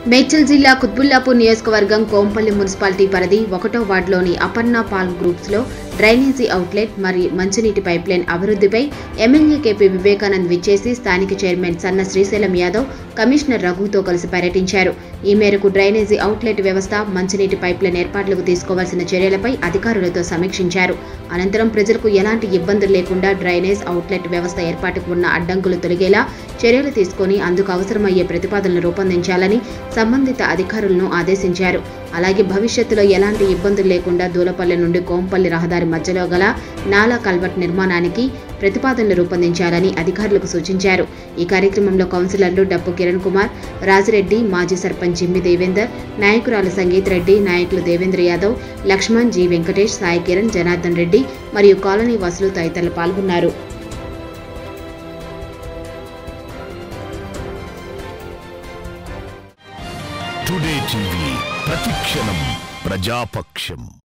మేడ్చల్ జిల్లా కుత్బుల్లాపూర్ నియోజకవర్గం కోంపల్లి మున్సిపాలిటీ పరిధి ఒకటో వార్డులోని అపర్ణ పాల్ గ్రూప్స్లో డ్రైనేజీ అవుట్లెట్ మరియు మంచినీటి పైప్లైన్ అభివృద్ధిపై ఎమ్మెల్యే కేపీ వివేకానంద్ విచ్చేసి స్థానిక చైర్మన్ సన్న శ్రీశైలం యాదవ్ కమిషనర్ రఘుతో కలిసి పర్యటించారు ఈ మేరకు డ్రైనేజీ అవుట్లెట్ వ్యవస్థ మంచినీటి పైప్లైన్ ఏర్పాట్లకు తీసుకోవాల్సిన చర్యలపై అధికారులతో సమీక్షించారు అనంతరం ప్రజలకు ఎలాంటి ఇబ్బందులు లేకుండా డ్రైనేజ్ అవుట్లెట్ వ్యవస్థ ఏర్పాటుకు ఉన్న అడ్డంకులు తొలగేలా చర్యలు తీసుకొని అందుకు అవసరమయ్యే ప్రతిపాదనలు రూపొందించాలని సంబంధిత అధికారులను ఆదేశించారు అలాగే భవిష్యత్తులో ఎలాంటి ఇబ్బందులు లేకుండా దూలపల్లి నుండి కోంపల్లి రహదారి మధ్యలో గల నాలా కల్వర్ట్ నిర్మాణానికి ప్రతిపాదనలు రూపొందించాలని అధికారులకు సూచించారు ఈ కార్యక్రమంలో కౌన్సిలర్లు డప్పు కిరణ్ కుమార్ రాజిరెడ్డి మాజీ సర్పంచ్ జిమ్మి దేవేందర్ నాయకురాలు సంగీత్ రెడ్డి నాయకులు దేవేంద్ర యాదవ్ లక్ష్మణ్ జి వెంకటేష్ సాయి కిరణ్ జనార్దన్ రెడ్డి మరియు కాలనీ వాసులు తదితరులు పాల్గొన్నారు టుడే టీవీ ప్రతిక్షణం ప్రజాపక్షం